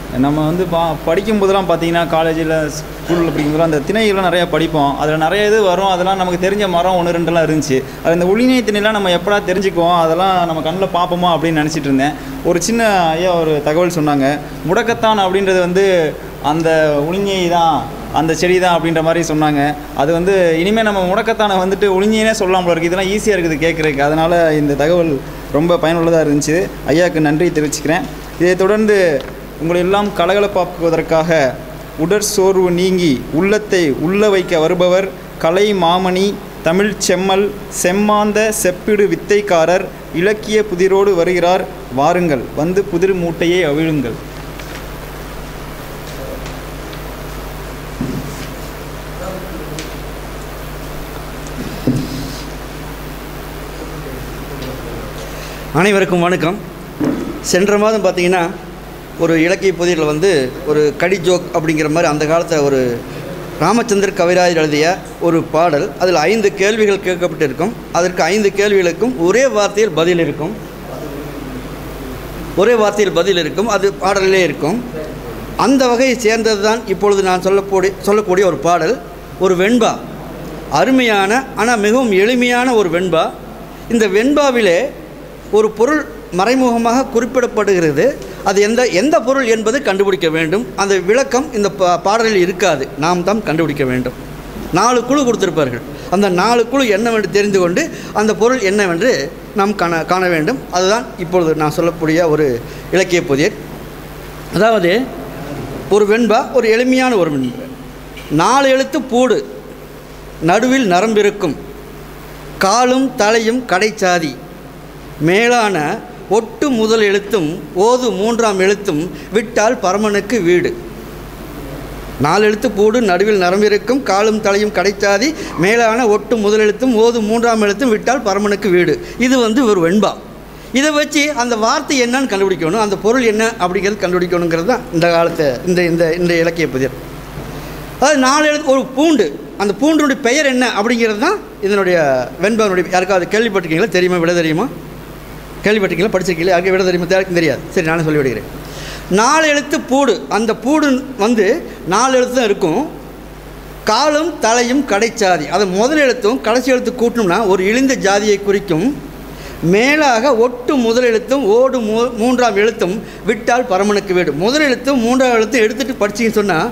நம்ம வந்து பா படிக்கும் போதெல்லாம் பார்த்தீங்கன்னா காலேஜில் ஸ்கூலில் படிக்கும்போதெல்லாம் அந்த திணைகள்லாம் நிறையா படிப்போம் அதில் நிறைய இது வரும் அதெல்லாம் நமக்கு தெரிஞ்ச மரம் ஒன்று ரெண்டுலாம் இருந்துச்சு அது இந்த உளிநை திணைலாம் நம்ம எப்படா தெரிஞ்சுக்குவோம் அதெல்லாம் நம்ம கண்ணில் பார்ப்போமா அப்படின்னு நினச்சிட்டு இருந்தேன் ஒரு சின்ன ஐயா ஒரு தகவல் சொன்னாங்க முடக்கத்தான் அப்படின்றது வந்து அந்த உளிஞை தான் அந்த செடி தான் அப்படின்ற மாதிரி சொன்னாங்க அது வந்து இனிமேல் நம்ம முடக்கத்தானை வந்துட்டு உளிஞ்சினே சொல்லலாம் போல இருக்குது இதெல்லாம் ஈஸியாக இருக்குது கேட்குறதுக்கு அதனால் இந்த தகவல் ரொம்ப பயனுள்ளதாக இருந்துச்சு ஐயாவுக்கு நன்றி தெரிவிச்சுக்கிறேன் இதைத் தொடர்ந்து உங்களை எல்லாம் கலகலப்பாக்குவதற்காக உடற்சோர்வு நீங்கி உள்ளத்தை உள்ள வைக்க வருபவர் கலை மாமணி தமிழ் செம்மல் செம்மாந்த செப்பிடு வித்தைக்காரர் இலக்கிய புதிரோடு வருகிறார் வாருங்கள் வந்து புதிர் மூட்டையை அவிழுங்கள் அனைவருக்கும் வணக்கம் சென்ற மாதம் பார்த்தீங்கன்னா ஒரு இலக்கிய புதிரில் வந்து ஒரு கடி ஜோக் அப்படிங்கிற மாதிரி அந்த காலத்தில் ஒரு ராமச்சந்திர கவிராஜ் எழுதிய ஒரு பாடல் அதில் ஐந்து கேள்விகள் கேட்கப்பட்டிருக்கும் அதற்கு ஐந்து கேள்விகளுக்கும் ஒரே வார்த்தையில் பதில் இருக்கும் ஒரே வார்த்தையில் பதில் இருக்கும் அது பாடலிலே இருக்கும் அந்த வகையை சேர்ந்தது தான் இப்பொழுது நான் சொல்லக்கூடிய சொல்லக்கூடிய ஒரு பாடல் ஒரு வெண்பா அருமையான ஆனால் மிகவும் எளிமையான ஒரு வெண்பா இந்த வெண்பாவிலே ஒரு பொருள் மறைமுகமாக குறிப்பிடப்படுகிறது அது எந்த எந்த பொருள் என்பது கண்டுபிடிக்க வேண்டும் அந்த விளக்கம் இந்த பா பாடலில் இருக்காது நாம் தான் கண்டுபிடிக்க வேண்டும் நாலு குழு கொடுத்திருப்பார்கள் அந்த நாலு குழு என்னவென்று தெரிந்து கொண்டு அந்த பொருள் என்னவென்று நாம் காண காண வேண்டும் அதுதான் இப்பொழுது நான் சொல்லக்கூடிய ஒரு இலக்கிய புதிர் அதாவது ஒரு வெண்பா ஒரு எளிமையான ஒரு வெண்பா நாலு எழுத்து பூடு நடுவில் நரம்பிருக்கும் காலும் தலையும் கடைச்சாதி மேலான ஒட்டு முதல் எழுத்தும் ஓது மூன்றாம் எழுத்தும் விட்டால் பரமனுக்கு வீடு நாலு எழுத்து பூடு நடுவில் நரம்பிருக்கும் காலும் தலையும் கடைச்சாதி மேலான ஒட்டு முதல் எழுத்தும் ஓது மூன்றாம் எழுத்தும் விட்டால் பரமனுக்கு வீடு இது வந்து ஒரு வெண்பா இதை வச்சு அந்த வார்த்தை என்னன்னு கண்டுபிடிக்கணும் அந்த பொருள் என்ன அப்படிங்கிறது கண்டுபிடிக்கணுங்கிறது தான் இந்த காலத்தை இந்த இந்த இந்த இலக்கிய புதிர் அதாவது நாலு எழுத்து ஒரு பூண்டு அந்த பூண்டினுடைய பெயர் என்ன அப்படிங்கிறது தான் இதனுடைய வெண்பாவினுடைய யாருக்காவது கேள்விப்பட்டிருக்கீங்களா தெரியுமா விட தெரியுமா கேள்விப்பட்டிருக்கீங்களா படிச்சிருக்கீங்களா யாருக்கு விட தெரியுமா யாருக்கும் தெரியாது சரி நானே சொல்லி விடுகிறேன் நாலு எழுத்து பூடு அந்த பூடு வந்து நாலு எழுத்து தான் இருக்கும் காலும் தலையும் கடைச்சாதி அதை முதல் எழுத்தும் கடைசி எழுத்து கூட்டணும்னா ஒரு இழிந்த ஜாதியை குறிக்கும் மேலாக ஒட்டு முதல் எழுத்தும் ஓடு மூ மூன்றாம் எழுத்தும் விட்டால் பரமனுக்கு வீடு முதல் எழுத்தும் மூன்றாம் எழுத்தும் எடுத்துகிட்டு படிச்சிங்கன்னு சொன்னால்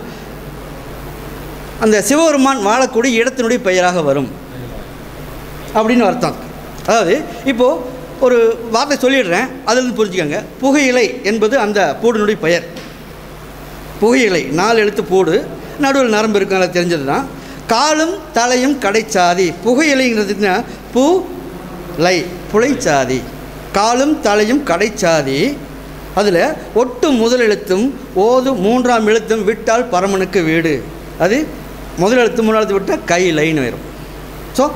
அந்த சிவபெருமான் வாழக்கூடிய இடத்தினுடைய பெயராக வரும் அப்படின்னு அர்த்தம் அதாவது இப்போது ஒரு வார்த்தை சொல்லிடுறேன் அதிலிருந்து புரிஞ்சுக்கோங்க புகையிலை என்பது அந்த பூடினுடைய பெயர் புகையிலை நாலு எழுத்து பூடு நடுவில் நரம்பு இருக்குங்களா தெரிஞ்சது தான் காலும் தலையும் கடைச்சாதி புகையிலைங்கிறதுனா பூ லை புழைச்சாதி காலும் தலையும் கடைச்சாதி அதில் ஒட்டு முதல் எழுத்தும் ஓது மூன்றாம் எழுத்தும் விட்டால் பரமனுக்கு வீடு அது முதல் எழுத்து மூணாம் எழுத்து விட்டால் கைலைன்னு வரும் ஸோ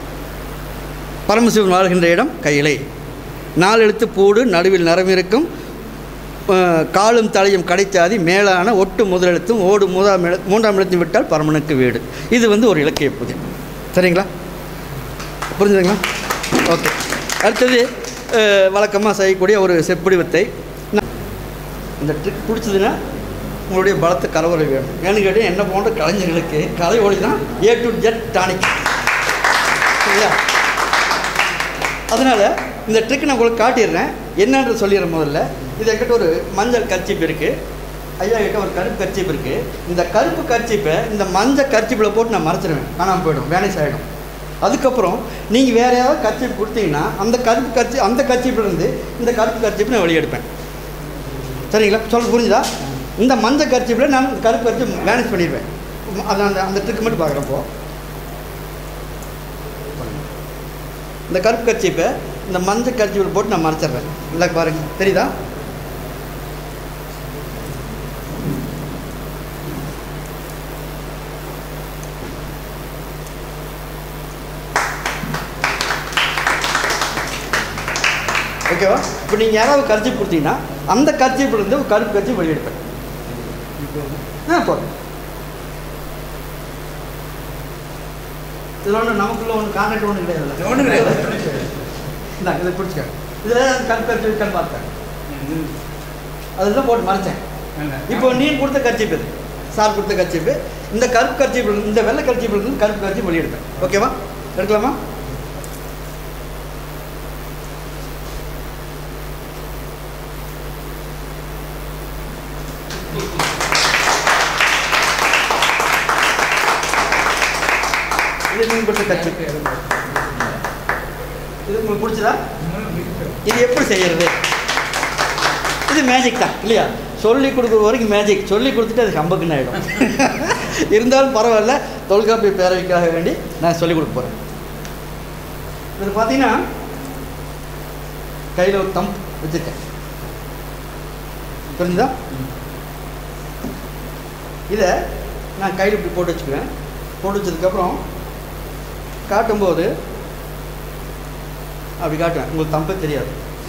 பரமசிவன் வாழ்கின்ற இடம் கையிலை நாலு எழுத்து பூடு நடுவில் நரம்பிருக்கும் அஹ், காலும் தலையும் கடைச்சாதி மேலான ஒட்டு முதலெழுத்தும் ஓடு மூதாம் எழு மூன்றாம் எழுத்தும் விட்டால் பரமனுக்கு வீடு இது வந்து ஒரு இலக்கிய பூஜை சரிங்களா புரிஞ்சுதுங்களா ஓகே அடுத்தது வழக்கமாக செய்யக்கூடிய ஒரு செப்படி வித்தை நான் இந்த ட்ரிக் பிடிச்சதுன்னா உங்களுடைய பலத்த கலவரை வேணும் ஏன்னு கேட்டால் என்ன போன்ற கலைஞர்களுக்கு கலை ஒளி தான் ஏ டு ஜெட் டானிக் சரியா அதனால் இந்த ட்ரிக் நான் உங்களுக்கு காட்டிடுறேன் என்னன்னு சொல்லிடுறேன் முதல்ல இது என்கிட்ட ஒரு மஞ்சள் கர்ச்சிப் இருக்குது ஐயா கிட்ட ஒரு கருப்பு கர்ச்சிப் இருக்குது இந்த கருப்பு கர்ச்சிப்பை இந்த மஞ்சள் கர்ச்சிப்பில் போட்டு நான் மறைச்சிருவேன் காணாமல் போயிடும் வேனிஷ் ஆகிடும் அதுக்கப்புறம் நீங்கள் வேறு ஏதாவது கர்ச்சிப் கொடுத்தீங்கன்னா அந்த கருப்பு கர்ச்சி அந்த கர்ச்சிப்பிலேருந்து இந்த கருப்பு கர்ச்சிப்பை நான் வெளியெடுப்பேன் சரிங்களா சொல்ல புரிஞ்சுதா இந்த மஞ்சள் கர்ச்சிப்பில் நான் கருப்பு கர்ச்சி மேனேஜ் பண்ணிடுவேன் அது அந்த அந்த ட்ரிக் மட்டும் பார்க்குறப்போ இந்த கருப்பு கர்ச்சிப்பை இந்த மஞ்சள் கர்ச்சிப்பில் போட்டு நான் மறைச்சிடுறேன் இல்லை பாருங்க தெரியுதா ஓகேவா இப்போ நீங்கள் யாராவது கர்ச்சிப் கொடுத்தீங்கன்னா அந்த கர்ச்சிப்பிலேருந்து ஒரு கருப்பு கர்ச்சி வெளியெடுப்பேன் ஆ போதும் இதில் ஒன்று நமக்குள்ள ஒன்று கான்ட்ராக்ட் ஒன்றும் கிடையாது ஒண்ணும் கிடையாது. இந்தாங்க இதை பிடிச்சிக்க இதில் கருப்பு கருப்பு இருக்கான்னு பார்த்தேன் அதில் தான் போட்டு மறைச்சேன் இப்போ நீ கொடுத்த கர்ச்சிப்பு இது சார் கொடுத்த கர்ச்சிப்பு இந்த கருப்பு கர்ச்சிப்பு இந்த வெள்ளை கர்ச்சிப்பு இருந்து கருப்பு கர்ச்சிப்பு வெளியே எடுப்பேன் ஓகேவா எடுக்கலாமா இது நீங்கள் கொடுத்த கர்ச்சிப்பு இது உங்களுக்கு பிடிச்சதா இது எப்படி செய்யறது இது மேஜிக் தான் இல்லையா சொல்லி கொடுக்குற வரைக்கும் மேஜிக் சொல்லி கொடுத்துட்டு அது கம்பக்குன்னு ஆகிடும் இருந்தாலும் பரவாயில்ல தொல்காப்பிய பேரவைக்காக வேண்டி நான் சொல்லிக் கொடுக்க போகிறேன் இதில் பார்த்தீங்கன்னா கையில் ஒரு தம்ப் வச்சுருக்கேன் புரிஞ்சுதா இதை நான் கையில் இப்படி போட்டு வச்சுக்குவேன் போட்டு வச்சதுக்கப்புறம் காட்டும்போது அப்படி காட்டுவேன் உங்களுக்கு தம்பே தெரியாது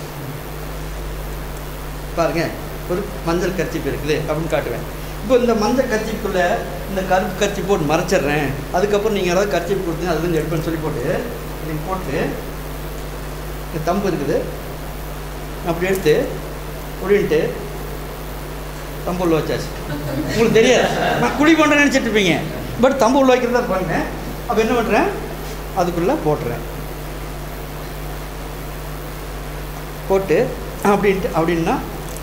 பாருங்க ஒரு மஞ்சள் கர்ச்சிப்பு இருக்குது அப்படின்னு காட்டுவேன் இப்போ இந்த மஞ்சள் கர்ச்சிப்புக்குள்ள இந்த கருப்பு கர்ச்சி போட்டு மறைச்சிடுறேன் அதுக்கப்புறம் நீங்கள் யாராவது கர்ச்சிப்பு கொடுத்தீங்க அதுலேருந்து எடுப்பேன்னு சொல்லி போட்டு நீங்கள் போட்டு இந்த தம்பு இருக்குது அப்படி எடுத்து அப்படின்ட்டு தம்பு உள்ள வச்சாச்சு உங்களுக்கு தெரியாது நான் குழி பண்ணுறேன்னு நினச்சிட்டு இருப்பீங்க பட் தம்பு உள்ள வைக்கிறதா பாருங்க அப்போ என்ன பண்ணுறேன் அதுக்குள்ளே போட்டுறேன் போட்டு அப்படின்ட்டு அப்படின்னா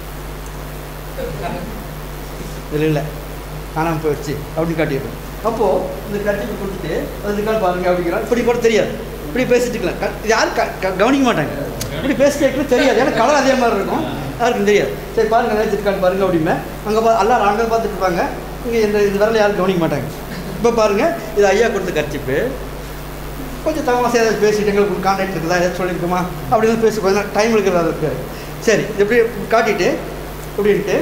இல்லை இல்லை காணாமல் போயிடுச்சு அப்படின்னு காட்டிடுறோம் அப்போது இந்த கட்டிப்பு கொடுத்துட்டு அது கால் பாருங்க அப்படிங்கிறான் இப்படி கூட தெரியாது இப்படி பேசிட்டு இருக்கலாம் க- இது யாரும் க- க- கவனிக்க மாட்டாங்க இப்படி பேசிட்டு இருக்கலாம் தெரியாது ஏன்னா கலர் அதே மாதிரி இருக்கும் யாருக்கும் தெரியாது சரி பாருங்க நினைச்சிருக்கான்னு பாருங்க அப்படிமே அங்கே பா எல்லாரும் அங்கே பார்த்துட்டு இருப்பாங்க இங்கே இந்த இந்த விரல யாரும் கவனிக்க மாட்டாங்க இப்போ பாருங்க இது ஐயா கொடுத்த கர்ச்சிப்பு கொஞ்சம் தமாசையாக ஏதாவது பேசிட்டு எங்களுக்கு கான்டாக்ட் இருக்குதா ஏதாவது சொல்லியிருக்குமா அப்படின்னு பேசி கொஞ்சம் டைம் இருக்கிறதா இருக்கு சரி இது எப்படி காட்டிட்டு இப்படின்ட்டு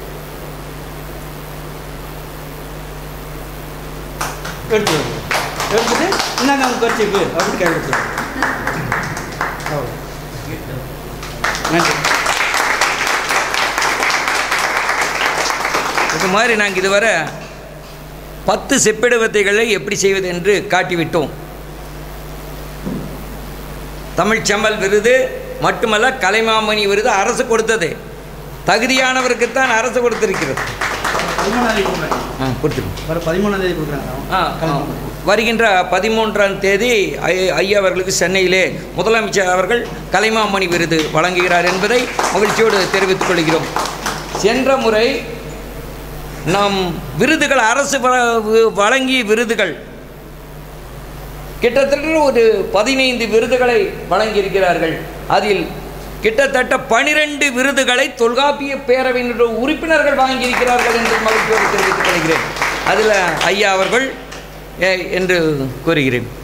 எடுத்து வருது. எடுத்துட்டு இந்தாங்க அவங்க கர்ச்சிப்பு அப்படின்னு கை கொடுத்துருவோம் அவ்வளோ நன்றி இது மாதிரி நாங்கள் இதுவரை பத்து செப்பிடு வித்தைகளை எப்படி செய்வது என்று காட்டிவிட்டோம் தமிழ் செம்மல் விருது மட்டுமல்ல கலைமாமணி விருது அரசு கொடுத்தது தகுதியானவருக்குத்தான் அரசு கொடுத்திருக்கிறது பதிமூணாம் தேதி கொடுக்குறாங்க ஆ கொடுத்துருவோம் வர பதிமூணாம் தேதி கொடுக்குறாங்க ஆ, ஆ. வருகின்ற பதிமூன்றாம் தேதி ஐ- ஐயா அவர்களுக்கு சென்னையிலே முதலமைச்சர் அவர்கள் கலைமாமணி விருது வழங்குகிறார் என்பதை மகிழ்ச்சியோடு தெரிவித்துக் கொள்கிறோம் சென்ற முறை நாம் விருதுகள் அரசு வ- வழங்கிய விருதுகள் கிட்டத்தட்ட ஒரு பதினைந்து விருதுகளை வழங்கியிருக்கிறார்கள் அதில் கிட்டத்தட்ட பனிரெண்டு விருதுகளை தொல்காப்பிய பேரவையினுடைய உறுப்பினர்கள் வாங்கியிருக்கிறார்கள் என்று மகிழ்ச்சியோடு தெரிவித்துக் கொள்கிறேன் அதில் ஐயா அவர்கள் எ- என்று கூறுகிறேன்